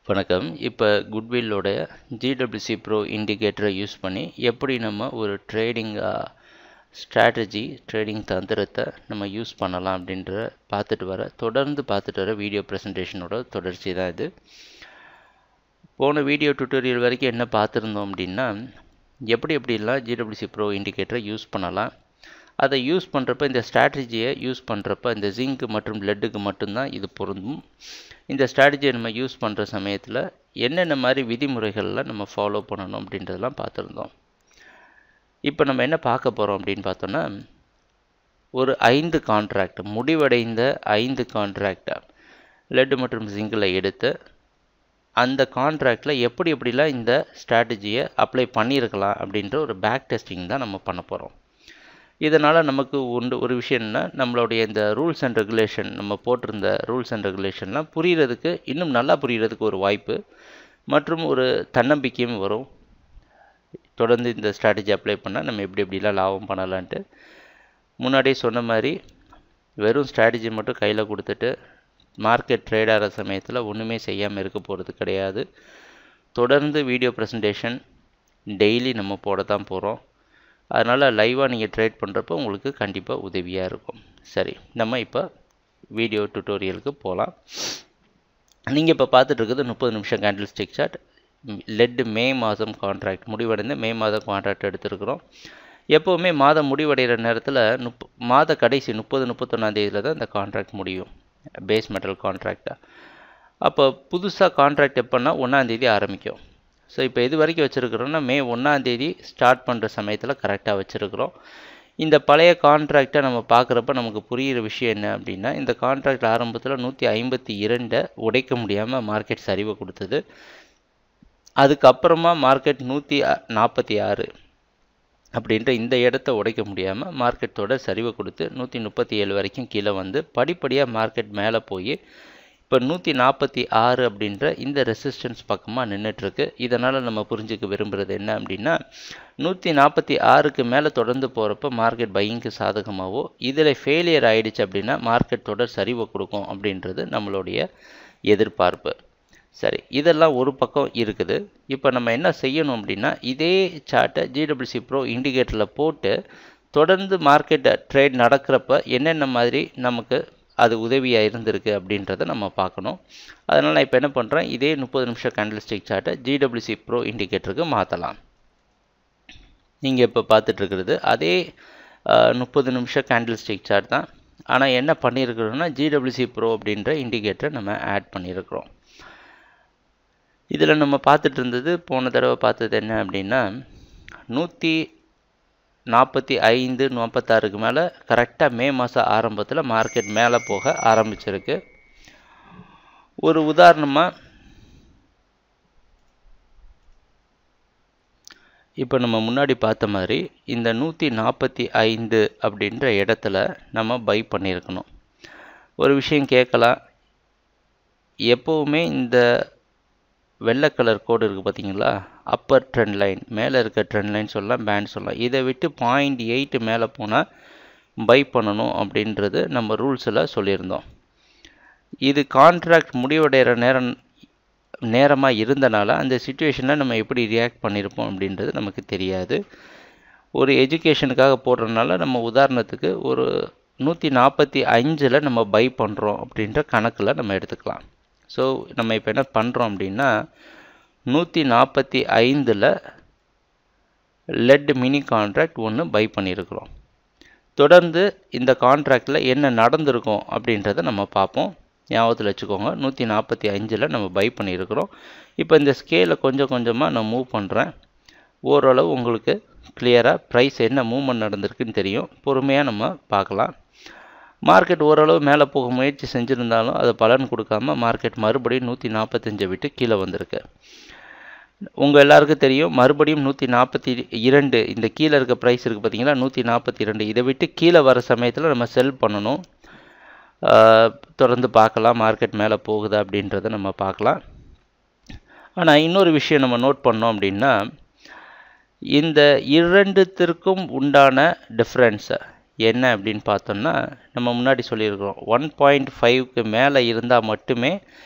வணக்கம் இப்போ குட்வில்லோட ஜிடபிள்யூசி bro இண்டிகேட்டரை use பண்ணி எப்படி நம்ம ஒரு ட்ரேடிங் ஸ்ட்ராட்டஜி ட்ரேடிங் தந்திரத்தை நம்ம யூஸ் பண்ணலாம் அப்படின்ற பார்த்துட்டு வர தொடர்ந்து பார்த்துட்டு வர வீடியோ ப்ரெசன்டேஷனோட தொடர்ச்சி தான் இது போன வீடியோ டுட்டோரியல் வரைக்கும் என்ன பார்த்துருந்தோம் அப்படின்னா எப்படி எப்படிலாம் ஜிடபிள்யூசி ப்ரோ இண்டிகேட்டரை யூஸ் பண்ணலாம் அதை யூஸ் பண்ணுறப்ப இந்த ஸ்ட்ராட்டஜியை யூஸ் பண்ணுறப்ப இந்த ஜிங்க் மற்றும் லெட்டுக்கு மட்டும்தான் இது பொருந்தும் இந்த ஸ்ட்ராட்டஜியை நம்ம யூஸ் பண்ணுற சமயத்தில் என்னென்ன மாதிரி விதிமுறைகள்லாம் நம்ம ஃபாலோ பண்ணணும் அப்படின்றதெல்லாம் பார்த்துருந்தோம் இப்போ நம்ம என்ன பார்க்க போகிறோம் அப்படின்னு பார்த்தோன்னா ஒரு ஐந்து கான்ட்ராக்ட் முடிவடைந்த ஐந்து கான்ட்ராக்டை லெட்டு மற்றும் ஜிங்கில் எடுத்து அந்த கான்ட்ராக்டில் எப்படி எப்படிலாம் இந்த ஸ்ட்ராட்டஜியை அப்ளை பண்ணியிருக்கலாம் அப்படின்ற ஒரு பேக் டெஸ்டிங் தான் நம்ம பண்ண போகிறோம் இதனால் நமக்கு உண்டு ஒரு விஷயம்னா நம்மளுடைய இந்த ரூல்ஸ் அண்ட் ரெகுலேஷன் நம்ம போட்டிருந்த ரூல்ஸ் அண்ட் ரெகுலேஷன்லாம் புரிகிறதுக்கு இன்னும் நல்லா புரிகிறதுக்கு ஒரு வாய்ப்பு மற்றும் ஒரு தன்னம்பிக்கையும் வரும் தொடர்ந்து இந்த ஸ்ட்ராட்டஜி அப்ளை பண்ணால் நம்ம எப்படி எப்படிலாம் லாபம் பண்ணலான்ட்டு முன்னாடியே சொன்ன மாதிரி வெறும் ஸ்ட்ராட்டஜி மட்டும் கையில் கொடுத்துட்டு மார்க்கெட் ட்ரேட் ஆகிற சமயத்தில் ஒன்றுமே செய்யாமல் இருக்க போகிறது கிடையாது தொடர்ந்து வீடியோ ப்ரெசன்டேஷன் டெய்லி நம்ம போட தான் போகிறோம் அதனால் லைவாக நீங்கள் ட்ரேட் பண்ணுறப்போ உங்களுக்கு கண்டிப்பாக உதவியாக இருக்கும் சரி நம்ம இப்போ வீடியோ டுட்டோரியலுக்கு போகலாம் நீங்கள் இப்போ பார்த்துட்டு இருக்குது முப்பது நிமிஷம் candle stick chart lead May மாதம் கான்ட்ராக்ட் முடிவடைந்து மே மாதம் கான்ட்ராக்ட் எடுத்துருக்குறோம் எப்போவுமே மாதம் முடிவடைகிற நேரத்தில் முப் மாத கடைசி முப்பது முப்பத்தொன்னாந்தேதியில் தான் இந்த கான்ட்ராக்ட் முடியும் பேஸ் மெட்டல் கான்ட்ராக்டாக அப்போ புதுசாக கான்ட்ராக்ட் எப்போன்னா ஒன்றாந்தேதி ஆரம்பிக்கும் ஸோ இப்போ எது வரைக்கும் வச்சுருக்குறோன்னா மே ஒன்றாந்தேதி ஸ்டார்ட் பண்ணுற சமயத்தில் கரெக்டாக வச்சுருக்குறோம் இந்த பழைய கான்ட்ராக்டை நம்ம பார்க்குறப்ப நமக்கு புரிகிற விஷயம் என்ன அப்படின்னா இந்த கான்ட்ராக்ட் ஆரம்பத்தில் நூற்றி ஐம்பத்தி இரண்டை உடைக்க முடியாமல் மார்க்கெட் சரிவை கொடுத்தது அதுக்கப்புறமா மார்க்கெட் நூற்றி நாற்பத்தி ஆறு அப்படின்ற இந்த இடத்த உடைக்க முடியாமல் மார்க்கெட்டோட சரிவை கொடுத்து நூற்றி முப்பத்தி ஏழு வரைக்கும் கீழே வந்து படிப்படியாக மார்க்கெட் மேலே போய் இப்போ நூற்றி நாற்பத்தி ஆறு அப்படின்ற இந்த ரெசிஸ்டன்ஸ் பக்கமாக நின்றுட்டுருக்கு இதனால் நம்ம புரிஞ்சுக்க விரும்புகிறது என்ன அப்படின்னா நூற்றி நாற்பத்தி ஆறுக்கு மேலே தொடர்ந்து போகிறப்ப மார்க்கெட் பையிங்க்கு சாதகமாகவோ இதில் ஃபெயிலியர் ஆகிடுச்சு அப்படின்னா மார்க்கெட் தொடர் சரிவை கொடுக்கும் அப்படின்றது நம்மளுடைய எதிர்பார்ப்பு சரி இதெல்லாம் ஒரு பக்கம் இருக்குது இப்போ நம்ம என்ன செய்யணும் அப்படின்னா இதே சார்ட்டை ஜிடபிள்யூசி ப்ரோ இண்டிகேட்டரில் போட்டு தொடர்ந்து மார்க்கெட்டை ட்ரேட் நடக்கிறப்ப என்னென்ன மாதிரி நமக்கு அது உதவியாக இருந்திருக்கு அப்படின்றத நம்ம பார்க்கணும் அதனால் நான் இப்போ என்ன பண்ணுறேன் இதே முப்பது நிமிஷம் கேண்டில் ஸ்டிக் சார்ட்டை ஜிடபிள்யூசி ப்ரோ இண்டிகேட்டருக்கு மாற்றலாம் நீங்கள் இப்போ பார்த்துட்ருக்கிறது அதே முப்பது நிமிஷம் கேண்டில் ஸ்டிக் சார்ட் தான் ஆனால் என்ன பண்ணியிருக்கிறோன்னா ஜிடபிள்யூசி ப்ரோ அப்படின்ற இண்டிகேட்டரை நம்ம ஆட் பண்ணியிருக்கிறோம் இதில் நம்ம பார்த்துட்டு இருந்தது போன தடவை பார்த்தது என்ன அப்படின்னா நூற்றி நாற்பத்தி ஐந்து நாற்பத்தாறுக்கு மேலே கரெக்டாக மே மாதம் ஆரம்பத்தில் மார்க்கெட் மேலே போக ஆரம்பிச்சிருக்கு ஒரு உதாரணமாக இப்போ நம்ம முன்னாடி பார்த்த மாதிரி இந்த நூற்றி நாற்பத்தி ஐந்து அப்படின்ற இடத்துல நம்ம பை பண்ணியிருக்கணும் ஒரு விஷயம் கேட்கலாம் எப்போவுமே இந்த வெள்ளை கலர் கோடு இருக்குது பார்த்தீங்களா அப்பர் ட்ரெண்ட் லைன் மேலே இருக்க ட்ரெண்ட் லைன் சொல்லலாம் பேண்ட் சொல்லலாம் இதை விட்டு பாயிண்ட் எயிட்டு மேலே போனால் பை பண்ணணும் அப்படின்றது நம்ம ரூல்ஸில் சொல்லியிருந்தோம் இது கான்ட்ராக்ட் முடிவடைகிற நேரம் நேரமாக இருந்தனால அந்த சுச்சுவேஷனில் நம்ம எப்படி ரியாக்ட் பண்ணியிருப்போம் அப்படின்றது நமக்கு தெரியாது ஒரு எஜுகேஷனுக்காக போடுறதுனால நம்ம உதாரணத்துக்கு ஒரு நூற்றி நாற்பத்தி அஞ்சில் நம்ம பை பண்ணுறோம் அப்படின்ற கணக்கில் நம்ம எடுத்துக்கலாம் ஸோ நம்ம இப்போ என்ன பண்ணுறோம் அப்படின்னா நூற்றி நாற்பத்தி ஐந்தில் லெட் மினி கான்ட்ராக்ட் ஒன்று பை பண்ணியிருக்கிறோம் தொடர்ந்து இந்த கான்ட்ராக்டில் என்ன நடந்திருக்கும் அப்படின்றத நம்ம பார்ப்போம் ஞாபகத்தில் வச்சுக்கோங்க நூற்றி நாற்பத்தி அஞ்சில் நம்ம பை பண்ணியிருக்கிறோம் இப்போ இந்த ஸ்கேலை கொஞ்சம் கொஞ்சமாக நான் மூவ் பண்ணுறேன் ஓரளவு உங்களுக்கு கிளியராக ப்ரைஸ் என்ன மூவ்மெண்ட் நடந்திருக்குன்னு தெரியும் பொறுமையாக நம்ம பார்க்கலாம் மார்க்கெட் ஓரளவு மேலே போக முயற்சி செஞ்சுருந்தாலும் அது பலன் கொடுக்காம மார்க்கெட் மறுபடியும் நூற்றி நாற்பத்தஞ்சை விட்டு கீழே வந்திருக்கு உங்கள் எல்லாருக்கும் தெரியும் மறுபடியும் நூற்றி நாற்பத்தி இரண்டு இந்த கீழே இருக்க ப்ரைஸ் இருக்குது பார்த்தீங்களா நூற்றி நாற்பத்தி இரண்டு இதை விட்டு கீழே வர சமயத்தில் நம்ம செல் பண்ணணும் தொடர்ந்து பார்க்கலாம் மார்க்கெட் மேலே போகுதா அப்படின்றத நம்ம பார்க்கலாம் ஆனால் இன்னொரு விஷயம் நம்ம நோட் பண்ணோம் அப்படின்னா இந்த இரண்டுத்திற்கும் உண்டான டிஃப்ரென்ஸை என்ன அப்படின்னு பார்த்தோம்னா நம்ம முன்னாடி சொல்லியிருக்கிறோம் ஒன் பாயிண்ட் ஃபைவ்க்கு மேலே இருந்தால் மட்டுமே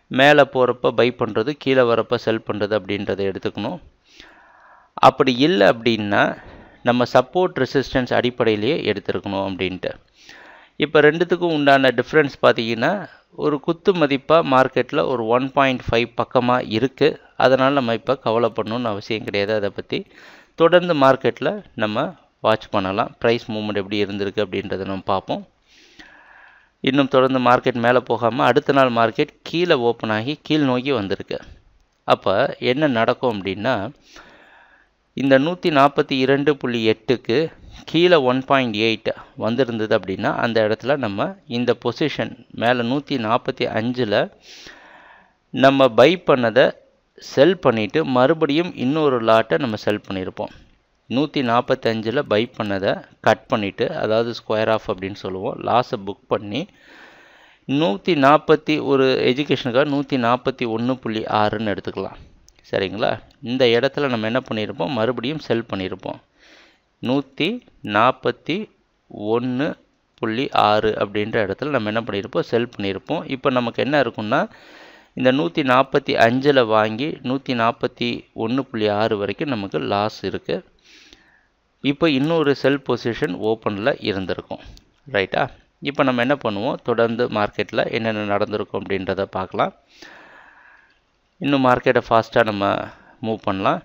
மேலே போகிறப்ப பை பண்ணுறது கீழே வரப்போ செல் பண்ணுறது அப்படின்றத எடுத்துக்கணும் அப்படி இல்லை அப்படின்னா நம்ம சப்போர்ட் ரெசிஸ்டன்ஸ் அடிப்படையிலேயே எடுத்துருக்கணும் அப்படின்ட்டு இப்போ ரெண்டுத்துக்கும் உண்டான டிஃப்ரென்ஸ் பார்த்தீங்கன்னா ஒரு குத்து மதிப்பாக மார்க்கெட்டில் ஒரு ஒன் பாயிண்ட் ஃபைவ் பக்கமாக இருக்குது அதனால் நம்ம இப்போ கவலைப்படணும்னு அவசியம் கிடையாது அதை பற்றி தொடர்ந்து மார்க்கெட்டில் நம்ம வாட்ச் பண்ணலாம் ப்ரைஸ் மூவ்மெண்ட் எப்படி இருந்திருக்கு அப்படின்றத நம்ம பார்ப்போம் இன்னும் தொடர்ந்து மார்க்கெட் மேலே போகாமல் அடுத்த நாள் மார்க்கெட் கீழே ஓப்பன் ஆகி கீழ் நோக்கி வந்திருக்கு அப்போ என்ன நடக்கும் அப்படின்னா இந்த நூற்றி நாற்பத்தி இரண்டு புள்ளி எட்டுக்கு கீழே ஒன் பாயிண்ட் எயிட் வந்திருந்தது அப்படின்னா அந்த இடத்துல நம்ம இந்த பொசிஷன் மேலே நூற்றி நாற்பத்தி அஞ்சில் நம்ம பை பண்ணதை செல் பண்ணிவிட்டு மறுபடியும் இன்னொரு லாட்டை நம்ம செல் பண்ணியிருப்போம் நூற்றி நாற்பத்தஞ்சில் பை பண்ணதை கட் பண்ணிவிட்டு அதாவது ஸ்கொயர் ஆஃப் அப்படின்னு சொல்லுவோம் லாஸை புக் பண்ணி நூற்றி நாற்பத்தி ஒரு எஜுகேஷனுக்காக நூற்றி நாற்பத்தி ஒன்று புள்ளி ஆறுன்னு எடுத்துக்கலாம் சரிங்களா இந்த இடத்துல நம்ம என்ன பண்ணியிருப்போம் மறுபடியும் செல் பண்ணியிருப்போம் நூற்றி நாற்பத்தி ஒன்று புள்ளி ஆறு அப்படின்ற இடத்துல நம்ம என்ன பண்ணியிருப்போம் செல் பண்ணியிருப்போம் இப்போ நமக்கு என்ன இருக்குன்னா இந்த நூற்றி நாற்பத்தி அஞ்சில் வாங்கி நூற்றி நாற்பத்தி ஒன்று புள்ளி ஆறு வரைக்கும் நமக்கு லாஸ் இருக்குது இப்போ இன்னொரு செல் பொசிஷன் ஓப்பனில் இருந்திருக்கும் ரைட்டா இப்போ நம்ம என்ன பண்ணுவோம் தொடர்ந்து மார்க்கெட்டில் என்னென்ன நடந்திருக்கும் அப்படின்றத பார்க்கலாம் இன்னும் மார்க்கெட்டை ஃபாஸ்ட்டாக நம்ம மூவ் பண்ணலாம்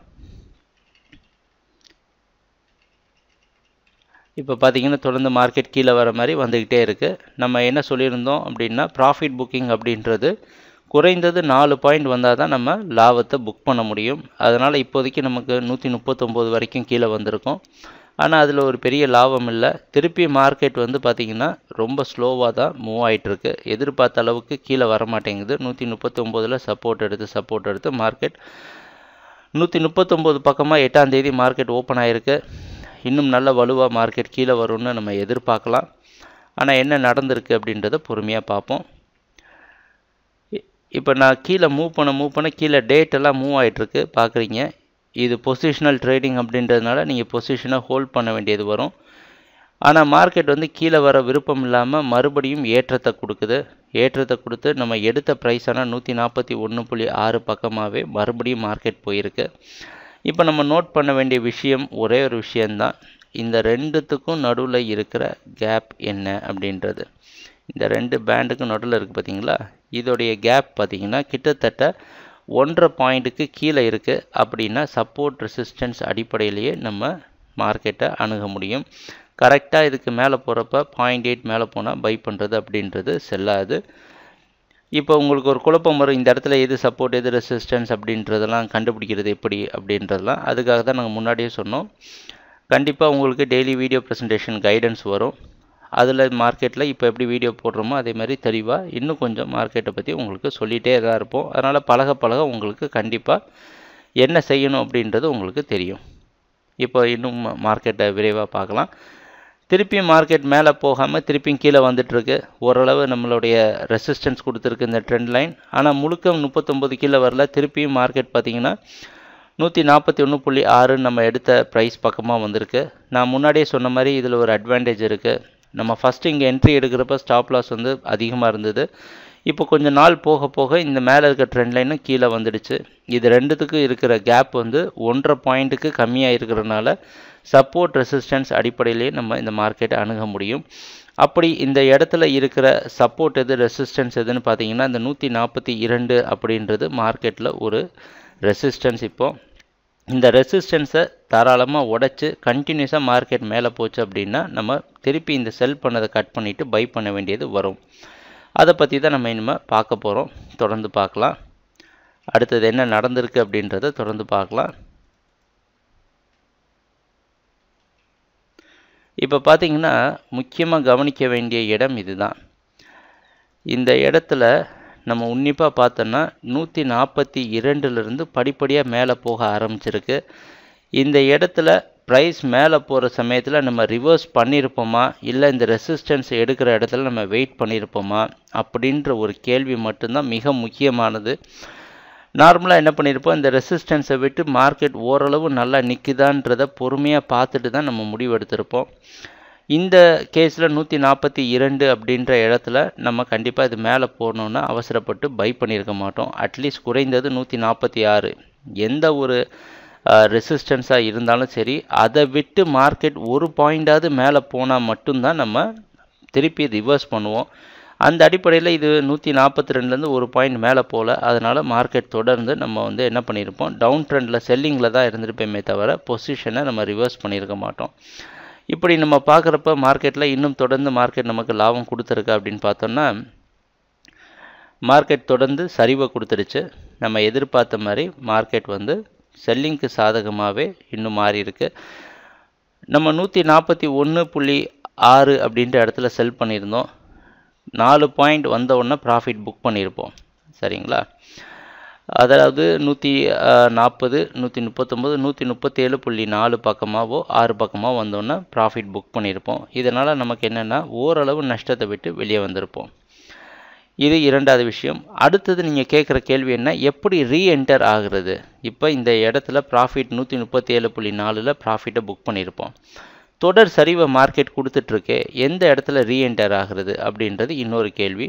இப்போ பார்த்தீங்கன்னா தொடர்ந்து மார்க்கெட் கீழே வர மாதிரி வந்துக்கிட்டே இருக்குது நம்ம என்ன சொல்லியிருந்தோம் அப்படின்னா ப்ராஃபிட் புக்கிங் அப்படின்றது குறைந்தது நாலு பாயிண்ட் வந்தால் தான் நம்ம லாபத்தை புக் பண்ண முடியும் அதனால் இப்போதைக்கு நமக்கு நூற்றி முப்பத்தொம்போது வரைக்கும் கீழே வந்திருக்கும் ஆனால் அதில் ஒரு பெரிய லாபம் இல்லை திருப்பி மார்க்கெட் வந்து பார்த்திங்கன்னா ரொம்ப ஸ்லோவாக தான் மூவ் ஆகிட்டுருக்கு எதிர்பார்த்த அளவுக்கு கீழே வர மாட்டேங்குது நூற்றி முப்பத்தொம்போதில் சப்போர்ட் எடுத்து சப்போர்ட் எடுத்து மார்க்கெட் நூற்றி முப்பத்தொம்போது பக்கமாக எட்டாம் தேதி மார்க்கெட் ஓப்பன் ஆகிருக்கு இன்னும் நல்ல வலுவாக மார்க்கெட் கீழே வரும்னு நம்ம எதிர்பார்க்கலாம் ஆனால் என்ன நடந்திருக்கு அப்படின்றத பொறுமையாக பார்ப்போம் இப்போ நான் கீழே மூவ் பண்ண மூவ் பண்ண கீழே டேட் எல்லாம் மூவ் ஆகிட்டுருக்கு பார்க்குறீங்க இது பொசிஷனல் ட்ரேடிங் அப்படின்றதுனால நீங்கள் பொசிஷனை ஹோல்ட் பண்ண வேண்டியது வரும் ஆனால் மார்க்கெட் வந்து கீழே வர விருப்பம் இல்லாமல் மறுபடியும் ஏற்றத்தை கொடுக்குது ஏற்றத்தை கொடுத்து நம்ம எடுத்த ப்ரைஸான நூற்றி நாற்பத்தி ஒன்று புள்ளி ஆறு பக்கமாகவே மறுபடியும் மார்க்கெட் போயிருக்கு இப்போ நம்ம நோட் பண்ண வேண்டிய விஷயம் ஒரே ஒரு விஷயந்தான் இந்த ரெண்டுத்துக்கும் நடுவில் இருக்கிற கேப் என்ன அப்படின்றது இந்த ரெண்டு பேண்டுக்கும் நடுவில் இருக்குது பார்த்தீங்களா இதோடைய கேப் பார்த்தீங்கன்னா கிட்டத்தட்ட ஒன்றரை பாயிண்ட்டுக்கு கீழே இருக்குது அப்படின்னா சப்போர்ட் ரெசிஸ்டன்ஸ் அடிப்படையிலேயே நம்ம மார்க்கெட்டை அணுக முடியும் கரெக்டாக இதுக்கு மேலே போகிறப்ப பாயிண்ட் எயிட் மேலே போனால் பை பண்ணுறது அப்படின்றது செல்லாது இப்போ உங்களுக்கு ஒரு குழப்பம் வரும் இந்த இடத்துல எது சப்போர்ட் எது ரெசிஸ்டன்ஸ் அப்படின்றதெல்லாம் கண்டுபிடிக்கிறது எப்படி அப்படின்றதெல்லாம் அதுக்காக தான் நாங்கள் முன்னாடியே சொன்னோம் கண்டிப்பாக உங்களுக்கு டெய்லி வீடியோ ப்ரெசன்டேஷன் கைடன்ஸ் வரும் அதில் மார்க்கெட்டில் இப்போ எப்படி வீடியோ போடுறோமோ அதே மாதிரி தெளிவாக இன்னும் கொஞ்சம் மார்க்கெட்டை பற்றி உங்களுக்கு சொல்லிகிட்டே தான் இருப்போம் அதனால் பழக பழக உங்களுக்கு கண்டிப்பாக என்ன செய்யணும் அப்படின்றது உங்களுக்கு தெரியும் இப்போ இன்னும் மார்க்கெட்டை விரைவாக பார்க்கலாம் திருப்பியும் மார்க்கெட் மேலே போகாமல் திருப்பியும் கீழே வந்துட்டுருக்கு ஓரளவு நம்மளுடைய ரெசிஸ்டன்ஸ் கொடுத்துருக்கு இந்த ட்ரெண்ட் லைன் ஆனால் முழுக்க முப்பத்தொம்பது கீழே வரல திருப்பியும் மார்க்கெட் பார்த்திங்கன்னா நூற்றி நாற்பத்தி ஒன்று புள்ளி ஆறுன்னு நம்ம எடுத்த ப்ரைஸ் பக்கமாக வந்திருக்கு நான் முன்னாடியே சொன்ன மாதிரி இதில் ஒரு அட்வான்டேஜ் இருக்குது நம்ம ஃபஸ்ட்டு இங்கே என்ட்ரி எடுக்கிறப்ப ஸ்டாப் லாஸ் வந்து அதிகமாக இருந்தது இப்போ கொஞ்சம் நாள் போக போக இந்த மேலே இருக்க ட்ரெண்ட் லைனும் கீழே வந்துடுச்சு இது ரெண்டுத்துக்கும் இருக்கிற கேப் வந்து ஒன்றரை பாயிண்ட்டுக்கு கம்மியாக இருக்கிறனால சப்போர்ட் ரெசிஸ்டன்ஸ் அடிப்படையிலேயே நம்ம இந்த மார்க்கெட்டை அணுக முடியும் அப்படி இந்த இடத்துல இருக்கிற சப்போர்ட் எது ரெசிஸ்டன்ஸ் எதுன்னு பார்த்தீங்கன்னா இந்த நூற்றி நாற்பத்தி இரண்டு அப்படின்றது மார்க்கெட்டில் ஒரு ரெசிஸ்டன்ஸ் இப்போது இந்த ரெசிஸ்டன்ஸை தாராளமாக உடச்சி கண்டினியூஸாக மார்க்கெட் மேலே போச்சு அப்படின்னா நம்ம திருப்பி இந்த செல் பண்ணதை கட் பண்ணிவிட்டு பை பண்ண வேண்டியது வரும் அதை பற்றி தான் நம்ம இனிமேல் பார்க்க போகிறோம் தொடர்ந்து பார்க்கலாம் அடுத்தது என்ன நடந்திருக்கு அப்படின்றத தொடர்ந்து பார்க்கலாம் இப்போ பார்த்தீங்கன்னா முக்கியமாக கவனிக்க வேண்டிய இடம் இதுதான் இந்த இடத்துல நம்ம உன்னிப்பாக பார்த்தோன்னா நூற்றி நாற்பத்தி இரண்டுலேருந்து படிப்படியாக மேலே போக ஆரம்பிச்சிருக்கு இந்த இடத்துல ப்ரைஸ் மேலே போகிற சமயத்தில் நம்ம ரிவர்ஸ் பண்ணியிருப்போமா இல்லை இந்த ரெசிஸ்டன்ஸ் எடுக்கிற இடத்துல நம்ம வெயிட் பண்ணியிருப்போமா அப்படின்ற ஒரு கேள்வி மட்டும்தான் மிக முக்கியமானது நார்மலாக என்ன பண்ணியிருப்போம் இந்த ரெசிஸ்டன்ஸை விட்டு மார்க்கெட் ஓரளவு நல்லா நிற்குதான்றதை பொறுமையாக பார்த்துட்டு தான் நம்ம முடிவு எடுத்திருப்போம் இந்த கேஸில் நூற்றி நாற்பத்தி இரண்டு அப்படின்ற இடத்துல நம்ம கண்டிப்பாக இது மேலே போகணுன்னா அவசரப்பட்டு பை பண்ணியிருக்க மாட்டோம் அட்லீஸ்ட் குறைந்தது நூற்றி நாற்பத்தி ஆறு எந்த ஒரு ரெசிஸ்டன்ஸாக இருந்தாலும் சரி அதை விட்டு மார்க்கெட் ஒரு பாயிண்டாவது மேலே போனால் மட்டும்தான் நம்ம திருப்பி ரிவர்ஸ் பண்ணுவோம் அந்த அடிப்படையில் இது நூற்றி நாற்பத்தி ரெண்டுலேருந்து ஒரு பாயிண்ட் மேலே போகல அதனால் மார்க்கெட் தொடர்ந்து நம்ம வந்து என்ன பண்ணியிருப்போம் டவுன் ட்ரெண்டில் செல்லிங்கில் தான் இருந்திருப்போமே தவிர பொசிஷனை நம்ம ரிவர்ஸ் பண்ணியிருக்க மாட்டோம் இப்படி நம்ம பார்க்குறப்ப மார்க்கெட்டில் இன்னும் தொடர்ந்து மார்க்கெட் நமக்கு லாபம் கொடுத்துருக்கா அப்படின்னு பார்த்தோம்னா மார்க்கெட் தொடர்ந்து சரிவை கொடுத்துருச்சு நம்ம எதிர்பார்த்த மாதிரி மார்க்கெட் வந்து செல்லிங்க்கு சாதகமாகவே இன்னும் மாறி இருக்கு நம்ம நூற்றி நாற்பத்தி ஒன்று புள்ளி ஆறு அப்படின்ற இடத்துல செல் பண்ணியிருந்தோம் நாலு பாயிண்ட் வந்த உடனே ப்ராஃபிட் புக் பண்ணியிருப்போம் சரிங்களா அதாவது நூற்றி நாற்பது நூற்றி முப்பத்தொம்போது நூற்றி முப்பத்தேழு புள்ளி நாலு பக்கமாகவோ ஆறு பக்கமாக வந்தோன்னே ப்ராஃபிட் புக் பண்ணியிருப்போம் இதனால் நமக்கு என்னென்னா ஓரளவு நஷ்டத்தை விட்டு வெளியே வந்திருப்போம் இது இரண்டாவது விஷயம் அடுத்தது நீங்கள் கேட்குற கேள்வி என்ன எப்படி ரீஎன்டர் ஆகுறது இப்போ இந்த இடத்துல ப்ராஃபிட் நூற்றி முப்பத்தி ஏழு புள்ளி நாலில் ப்ராஃபிட்டை புக் பண்ணியிருப்போம் தொடர் சரிவை மார்க்கெட் கொடுத்துட்ருக்கே எந்த இடத்துல ரீஎன்டர் ஆகுறது அப்படின்றது இன்னொரு கேள்வி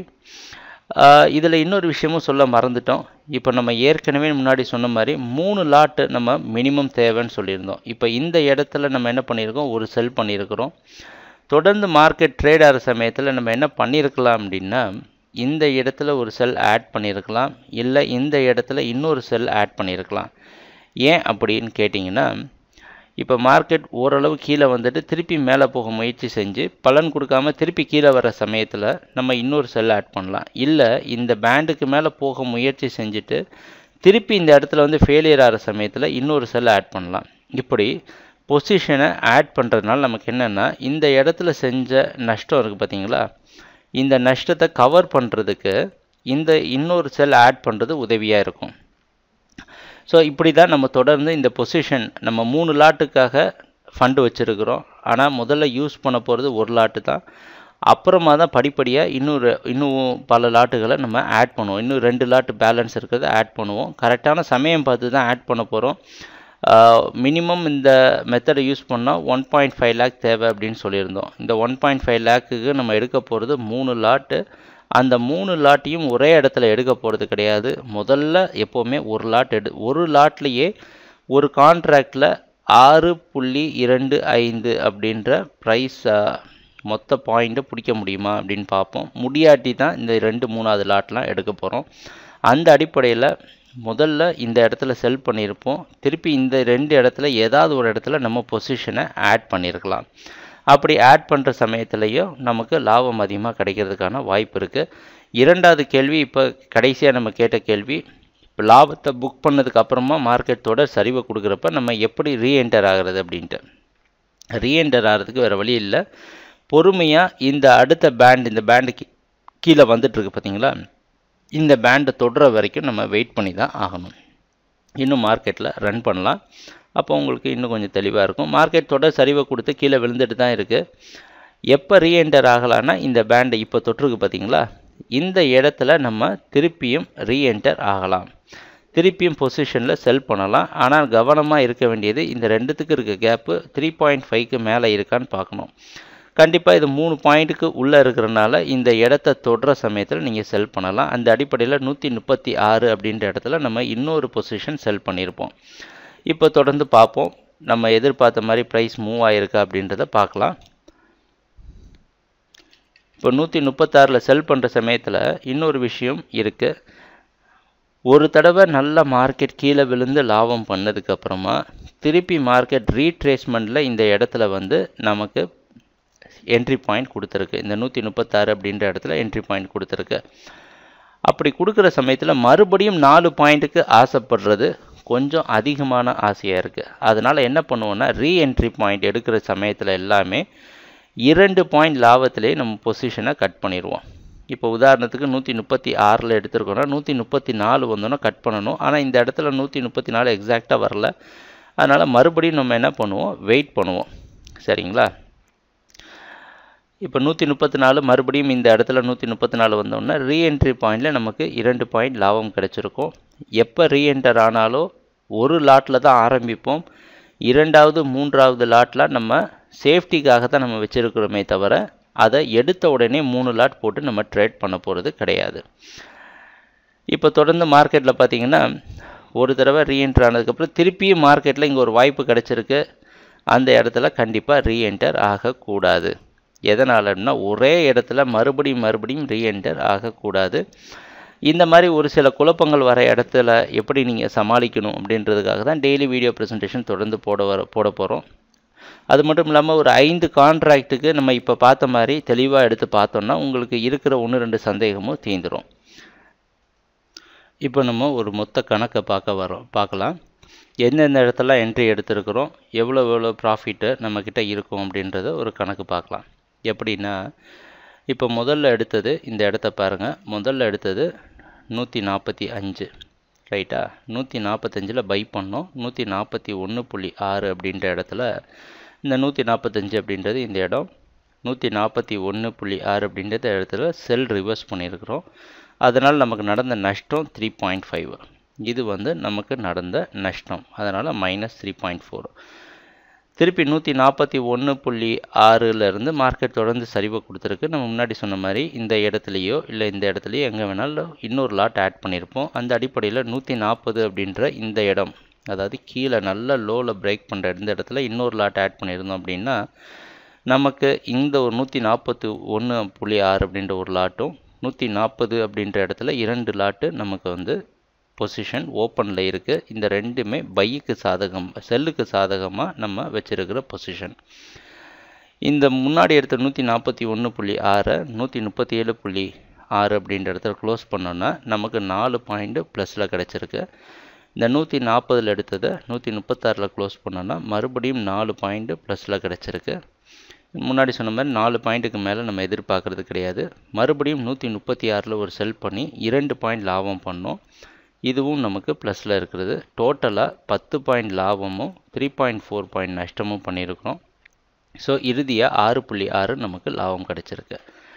இதில் இன்னொரு விஷயமும் சொல்ல மறந்துட்டோம் இப்போ நம்ம ஏற்கனவே முன்னாடி சொன்ன மாதிரி மூணு லாட்டு நம்ம மினிமம் தேவைன்னு சொல்லியிருந்தோம் இப்போ இந்த இடத்துல நம்ம என்ன பண்ணியிருக்கோம் ஒரு செல் பண்ணியிருக்கிறோம் தொடர்ந்து மார்க்கெட் ட்ரேட் ஆகிற சமயத்தில் நம்ம என்ன பண்ணியிருக்கலாம் அப்படின்னா இந்த இடத்துல ஒரு செல் ஆட் பண்ணியிருக்கலாம் இல்லை இந்த இடத்துல இன்னொரு செல் ஆட் பண்ணியிருக்கலாம் ஏன் அப்படின்னு கேட்டிங்கன்னா இப்போ மார்க்கெட் ஓரளவு கீழே வந்துட்டு திருப்பி மேலே போக முயற்சி செஞ்சு பலன் கொடுக்காம திருப்பி கீழே வர சமயத்தில் நம்ம இன்னொரு செல் ஆட் பண்ணலாம் இல்லை இந்த பேண்டுக்கு மேலே போக முயற்சி செஞ்சுட்டு திருப்பி இந்த இடத்துல வந்து ஃபெயிலியர் ஆகிற சமயத்தில் இன்னொரு செல் ஆட் பண்ணலாம் இப்படி பொசிஷனை ஆட் பண்ணுறதுனால நமக்கு என்னென்னா இந்த இடத்துல செஞ்ச நஷ்டம் இருக்குது பார்த்தீங்களா இந்த நஷ்டத்தை கவர் பண்ணுறதுக்கு இந்த இன்னொரு செல் ஆட் பண்ணுறது உதவியாக இருக்கும் ஸோ இப்படி தான் நம்ம தொடர்ந்து இந்த பொசிஷன் நம்ம மூணு லாட்டுக்காக ஃபண்டு வச்சுருக்குறோம் ஆனால் முதல்ல யூஸ் பண்ண போகிறது ஒரு லாட்டு தான் அப்புறமா தான் படிப்படியாக இன்னொரு இன்னும் பல லாட்டுகளை நம்ம ஆட் பண்ணுவோம் இன்னும் ரெண்டு லாட்டு பேலன்ஸ் இருக்கிறத ஆட் பண்ணுவோம் கரெக்டான சமயம் பார்த்து தான் ஆட் பண்ண போகிறோம் மினிமம் இந்த மெத்தடை யூஸ் பண்ணால் ஒன் பாயிண்ட் ஃபைவ் லேக் தேவை அப்படின்னு சொல்லியிருந்தோம் இந்த ஒன் பாயிண்ட் ஃபைவ் லேக்குக்கு நம்ம எடுக்க போகிறது மூணு லாட்டு அந்த மூணு லாட்டையும் ஒரே இடத்துல எடுக்க போகிறது கிடையாது முதல்ல எப்போவுமே ஒரு லாட் எடு ஒரு லாட்லேயே ஒரு கான்ட்ராக்டில் ஆறு புள்ளி இரண்டு ஐந்து அப்படின்ற ப்ரைஸ் மொத்த பாயிண்ட்டை பிடிக்க முடியுமா அப்படின்னு பார்ப்போம் முடியாட்டி தான் இந்த ரெண்டு மூணாவது லாட்லாம் எடுக்க போகிறோம் அந்த அடிப்படையில் முதல்ல இந்த இடத்துல செல் பண்ணியிருப்போம் திருப்பி இந்த ரெண்டு இடத்துல ஏதாவது ஒரு இடத்துல நம்ம பொசிஷனை ஆட் பண்ணியிருக்கலாம் அப்படி ஆட் பண்ணுற சமயத்துலேயும் நமக்கு லாபம் அதிகமாக கிடைக்கிறதுக்கான வாய்ப்பு இருக்குது இரண்டாவது கேள்வி இப்போ கடைசியாக நம்ம கேட்ட கேள்வி இப்போ லாபத்தை புக் பண்ணதுக்கு அப்புறமா மார்க்கெட்டோட சரிவை கொடுக்குறப்ப நம்ம எப்படி ரீஎன்டர் ஆகிறது அப்படின்ட்டு ரீஎன்டர் ஆகிறதுக்கு வேறு வழி இல்லை பொறுமையாக இந்த அடுத்த பேண்ட் இந்த பேண்டு கீழே வந்துட்டுருக்கு பார்த்தீங்களா இந்த பேண்டை தொடுற வரைக்கும் நம்ம வெயிட் பண்ணி தான் ஆகணும் இன்னும் மார்க்கெட்டில் ரன் பண்ணலாம் அப்போ உங்களுக்கு இன்னும் கொஞ்சம் தெளிவாக இருக்கும் மார்க்கெட் தொடர் சரிவை கொடுத்து கீழே விழுந்துட்டு தான் இருக்குது எப்போ ரீஎன்டர் ஆகலான்னா இந்த பேண்டை இப்போ தொற்றுருக்கு பார்த்தீங்களா இந்த இடத்துல நம்ம திருப்பியும் ரீஎன்டர் ஆகலாம் திருப்பியும் பொசிஷனில் செல் பண்ணலாம் ஆனால் கவனமாக இருக்க வேண்டியது இந்த ரெண்டுத்துக்கு இருக்க கேப்பு த்ரீ பாயிண்ட் ஃபைவ்க்கு மேலே இருக்கான்னு பார்க்கணும் கண்டிப்பாக இது மூணு பாயிண்ட்டுக்கு உள்ளே இருக்கிறனால இந்த இடத்த தொடுற சமயத்தில் நீங்கள் செல் பண்ணலாம் அந்த அடிப்படையில் நூற்றி முப்பத்தி ஆறு அப்படின்ற இடத்துல நம்ம இன்னொரு பொசிஷன் செல் பண்ணியிருப்போம் இப்போ தொடர்ந்து பார்ப்போம் நம்ம எதிர்பார்த்த மாதிரி ப்ரைஸ் மூவ் ஆகிருக்கா அப்படின்றத பார்க்கலாம் இப்போ நூற்றி முப்பத்தாறில் செல் பண்ணுற சமயத்தில் இன்னொரு விஷயம் இருக்குது ஒரு தடவை நல்ல மார்க்கெட் கீழே விழுந்து லாபம் பண்ணதுக்கப்புறமா திருப்பி மார்க்கெட் ரீட்ரேஸ்மெண்ட்டில் இந்த இடத்துல வந்து நமக்கு என்ட்ரி பாயிண்ட் கொடுத்துருக்கு இந்த நூற்றி முப்பத்தாறு அப்படின்ற இடத்துல என்ட்ரி பாயிண்ட் கொடுத்துருக்கு அப்படி கொடுக்குற சமயத்தில் மறுபடியும் நாலு பாயிண்ட்டுக்கு ஆசைப்படுறது கொஞ்சம் அதிகமான ஆசையாக இருக்குது அதனால் என்ன பண்ணுவோன்னா ரீஎன்ட்ரி பாயிண்ட் எடுக்கிற சமயத்தில் எல்லாமே இரண்டு பாயிண்ட் லாபத்திலே நம்ம பொசிஷனை கட் பண்ணிடுவோம் இப்போ உதாரணத்துக்கு நூற்றி முப்பத்தி ஆறில் எடுத்துருக்கோன்னா நூற்றி முப்பத்தி நாலு வந்தோன்னா கட் பண்ணணும் ஆனால் இந்த இடத்துல நூற்றி முப்பத்தி நாலு எக்ஸாக்டாக வரல அதனால் மறுபடியும் நம்ம என்ன பண்ணுவோம் வெயிட் பண்ணுவோம் சரிங்களா இப்போ நூற்றி முப்பத்தி நாலு மறுபடியும் இந்த இடத்துல நூற்றி முப்பத்தி நாலு வந்தோன்னா ரீஎன்ட்ரி பாயிண்டில் நமக்கு இரண்டு பாயிண்ட் லாபம் கிடச்சிருக்கும் எப்போ ரீஎன்டர் ஆனாலும் ஒரு லாட்டில் தான் ஆரம்பிப்போம் இரண்டாவது மூன்றாவது லாட்டில் நம்ம சேஃப்டிக்காக தான் நம்ம வச்சுருக்கிறோமே தவிர அதை எடுத்த உடனே மூணு லாட் போட்டு நம்ம ட்ரேட் பண்ண போகிறது கிடையாது இப்போ தொடர்ந்து மார்க்கெட்டில் பார்த்தீங்கன்னா ஒரு தடவை ரீஎன்டர் ஆனதுக்கப்புறம் திருப்பியும் மார்க்கெட்டில் இங்கே ஒரு வாய்ப்பு கிடச்சிருக்கு அந்த இடத்துல கண்டிப்பாக ரீஎன்டர் ஆகக்கூடாது எதனாலன்னா ஒரே இடத்துல மறுபடியும் மறுபடியும் ரீஎன்டர் ஆகக்கூடாது இந்த மாதிரி ஒரு சில குழப்பங்கள் வர இடத்துல எப்படி நீங்கள் சமாளிக்கணும் அப்படின்றதுக்காக தான் டெய்லி வீடியோ ப்ரெசன்டேஷன் தொடர்ந்து போட வர போட போகிறோம் அது மட்டும் இல்லாமல் ஒரு ஐந்து கான்ட்ராக்ட்டுக்கு நம்ம இப்போ பார்த்த மாதிரி தெளிவாக எடுத்து பார்த்தோம்னா உங்களுக்கு இருக்கிற ஒன்று ரெண்டு சந்தேகமும் தீந்துடும் இப்போ நம்ம ஒரு மொத்த கணக்கை பார்க்க வரோம் பார்க்கலாம் எந்தெந்த இடத்துல என்ட்ரி எடுத்திருக்கிறோம் எவ்வளோ எவ்வளோ ப்ராஃபிட்டு நம்மக்கிட்ட இருக்கும் அப்படின்றத ஒரு கணக்கு பார்க்கலாம் எப்படின்னா இப்போ முதல்ல எடுத்தது இந்த இடத்த பாருங்கள் முதல்ல எடுத்தது நூற்றி நாற்பத்தி அஞ்சு ரைட்டா நூற்றி நாற்பத்தஞ்சில் பை பண்ணோம் நூற்றி நாற்பத்தி ஒன்று புள்ளி ஆறு அப்படின்ற இடத்துல இந்த நூற்றி நாற்பத்தஞ்சு அப்படின்றது இந்த இடம் நூற்றி நாற்பத்தி ஒன்று புள்ளி ஆறு அப்படின்றத இடத்துல செல் ரிவர்ஸ் பண்ணியிருக்கிறோம் அதனால் நமக்கு நடந்த நஷ்டம் த்ரீ பாயிண்ட் ஃபைவ் இது வந்து நமக்கு நடந்த நஷ்டம் அதனால் மைனஸ் த்ரீ பாயிண்ட் ஃபோர் திருப்பி நூற்றி நாற்பத்தி ஒன்று புள்ளி ஆறுலேருந்து மார்க்கெட் தொடர்ந்து சரிவை கொடுத்துருக்கு நம்ம முன்னாடி சொன்ன மாதிரி இந்த இடத்துலையோ இல்லை இந்த இடத்துலையோ எங்கே வேணாலும் இன்னொரு லாட் ஆட் பண்ணியிருப்போம் அந்த அடிப்படையில் நூற்றி நாற்பது அப்படின்ற இந்த இடம் அதாவது கீழே நல்ல லோவில் பிரேக் பண்ணுற இந்த இடத்துல இன்னொரு லாட் ஆட் பண்ணியிருந்தோம் அப்படின்னா நமக்கு இந்த ஒரு நூற்றி நாற்பத்தி ஒன்று புள்ளி ஆறு அப்படின்ற ஒரு லாட்டும் நூற்றி நாற்பது அப்படின்ற இடத்துல இரண்டு லாட்டு நமக்கு வந்து பொசிஷன் ஓப்பனில் இருக்குது இந்த ரெண்டுமே பைக்கு சாதகம் செல்லுக்கு சாதகமாக நம்ம வச்சுருக்கிற பொசிஷன் இந்த முன்னாடி எடுத்த நூற்றி நாற்பத்தி ஒன்று புள்ளி ஆறை நூற்றி முப்பத்தி ஏழு புள்ளி ஆறு அப்படின்ற இடத்துல க்ளோஸ் பண்ணோன்னா நமக்கு நாலு பாயிண்ட்டு ப்ளஸில் கிடச்சிருக்கு இந்த நூற்றி நாற்பதில் எடுத்ததை நூற்றி முப்பத்தாறில் க்ளோஸ் பண்ணோன்னா மறுபடியும் நாலு பாயிண்ட்டு ப்ளஸில் கிடச்சிருக்கு முன்னாடி சொன்ன மாதிரி நாலு பாயிண்ட்டுக்கு மேலே நம்ம எதிர்பார்க்குறது கிடையாது மறுபடியும் நூற்றி முப்பத்தி ஆறில் ஒரு செல் பண்ணி இரண்டு பாயிண்ட் லாபம் பண்ணோம் இதுவும் நமக்கு ப்ளஸில் இருக்கிறது டோட்டலாக பத்து பாயிண்ட் லாபமும் த்ரீ பாயிண்ட் ஃபோர் பாயிண்ட் நஷ்டமும் பண்ணியிருக்கிறோம் ஸோ இறுதியாக ஆறு புள்ளி ஆறு நமக்கு லாபம் கிடச்சிருக்கு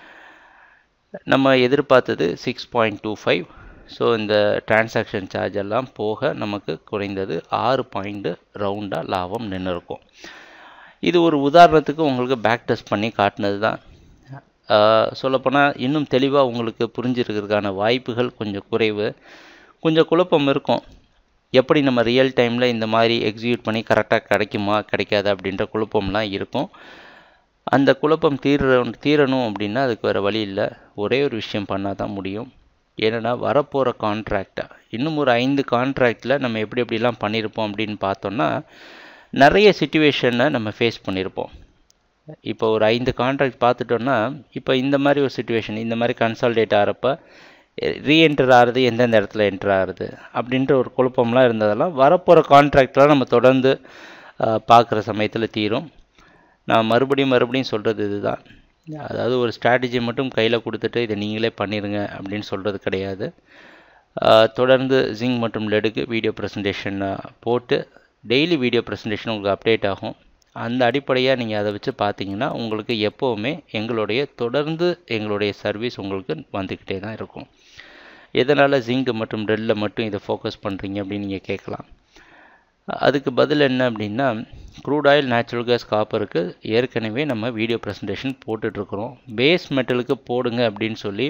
நம்ம எதிர்பார்த்தது six point two five so இந்த டிரான்சாக்ஷன் சார்ஜ் எல்லாம் போக நமக்கு குறைந்தது ஆறு பாயிண்ட்டு ரவுண்டாக லாபம் நின்று இருக்கும் இது ஒரு உதாரணத்துக்கு உங்களுக்கு பேக் டெஸ்ட் பண்ணி காட்டினது தான் சொல்லப்போனால் இன்னும் தெளிவாக உங்களுக்கு புரிஞ்சிருக்கிறதுக்கான வாய்ப்புகள் கொஞ்சம் குறைவு கொஞ்சம் குழப்பம் இருக்கும் எப்படி நம்ம ரியல் டைமில் இந்த மாதிரி எக்ஸிக்யூட் பண்ணி கரெக்டாக கிடைக்குமா கிடைக்காதா அப்படின்ற குழப்பம்லாம் இருக்கும் அந்த குழப்பம் தீர தீரணும் அப்படின்னா அதுக்கு வேறு வழி இல்லை ஒரே ஒரு விஷயம் பண்ணால் தான் முடியும் ஏன்னா வரப்போகிற கான்ட்ராக்டை இன்னும் ஒரு ஐந்து கான்ட்ராக்டில் நம்ம எப்படி எப்படிலாம் பண்ணியிருப்போம் அப்படின்னு பார்த்தோன்னா நிறைய சுச்சுவேஷனை நம்ம ஃபேஸ் பண்ணியிருப்போம் இப்போ ஒரு ஐந்து கான்ட்ராக்ட் பார்த்துட்டோன்னா இப்போ இந்த மாதிரி ஒரு சுச்சுவேஷன் இந்த மாதிரி கன்சால்டேட் ஆகிறப்ப ரீஎன்டர் ஆகிறது எந்தெந்த இடத்துல என்டர் ஆகுது அப்படின்ற ஒரு குழப்பம்லாம் இருந்ததெல்லாம் வரப்போகிற கான்ட்ராக்ட்லாம் நம்ம தொடர்ந்து பார்க்குற சமயத்தில் தீரும் நான் மறுபடியும் மறுபடியும் சொல்கிறது இதுதான் அதாவது ஒரு ஸ்ட்ராட்டஜி மட்டும் கையில் கொடுத்துட்டு இதை நீங்களே பண்ணிடுங்க அப்படின்னு சொல்கிறது கிடையாது தொடர்ந்து ஜிங் மற்றும் லெடுக்கு வீடியோ ப்ரெசன்டேஷன் போட்டு டெய்லி வீடியோ ப்ரெசன்டேஷன் உங்களுக்கு அப்டேட் ஆகும் அந்த அடிப்படையாக நீங்கள் அதை வச்சு பார்த்தீங்கன்னா உங்களுக்கு எப்போவுமே எங்களுடைய தொடர்ந்து எங்களுடைய சர்வீஸ் உங்களுக்கு வந்துக்கிட்டே தான் இருக்கும் எதனால் ஜிங்க் மற்றும் ரெல்லில் மட்டும் இதை ஃபோக்கஸ் பண்ணுறீங்க அப்படின்னு நீங்கள் கேட்கலாம் அதுக்கு பதில் என்ன அப்படின்னா க்ரூட் ஆயில் நேச்சுரல் கேஸ் காப்பருக்கு ஏற்கனவே நம்ம வீடியோ ப்ரெசன்டேஷன் போட்டுட்ருக்குறோம் பேஸ் மெட்டலுக்கு போடுங்க அப்படின்னு சொல்லி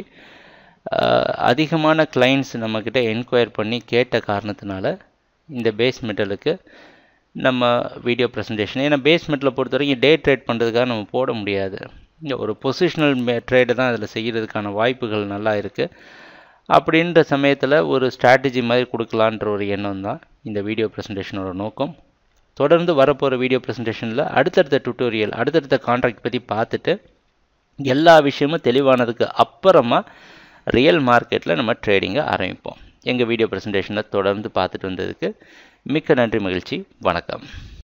அதிகமான கிளைண்ட்ஸ் நம்மக்கிட்ட என்கொயர் பண்ணி கேட்ட காரணத்தினால இந்த பேஸ் மெட்டலுக்கு நம்ம வீடியோ ப்ரெசன்டேஷன் ஏன்னா பேஸ் மெட்டலை பொறுத்த வரைக்கும் டே ட்ரேட் பண்ணுறதுக்காக நம்ம போட முடியாது ஒரு பொசிஷனல் ட்ரேடை தான் அதில் செய்கிறதுக்கான வாய்ப்புகள் நல்லா இருக்குது அப்படின்ற சமயத்தில் ஒரு ஸ்ட்ராட்டஜி மாதிரி கொடுக்கலான்ற ஒரு எண்ணம் தான் இந்த வீடியோ ப்ரெசன்டேஷனோட நோக்கம் தொடர்ந்து வரப்போகிற வீடியோ ப்ரெசன்டேஷனில் அடுத்தடுத்த டுட்டோரியல் அடுத்தடுத்த கான்ட்ராக்ட் பற்றி பார்த்துட்டு எல்லா விஷயமும் தெளிவானதுக்கு அப்புறமா ரியல் மார்க்கெட்டில் நம்ம ட்ரேடிங்கை ஆரம்பிப்போம் எங்கள் வீடியோ ப்ரெசன்டேஷனை தொடர்ந்து பார்த்துட்டு வந்ததுக்கு மிக்க நன்றி மகிழ்ச்சி வணக்கம்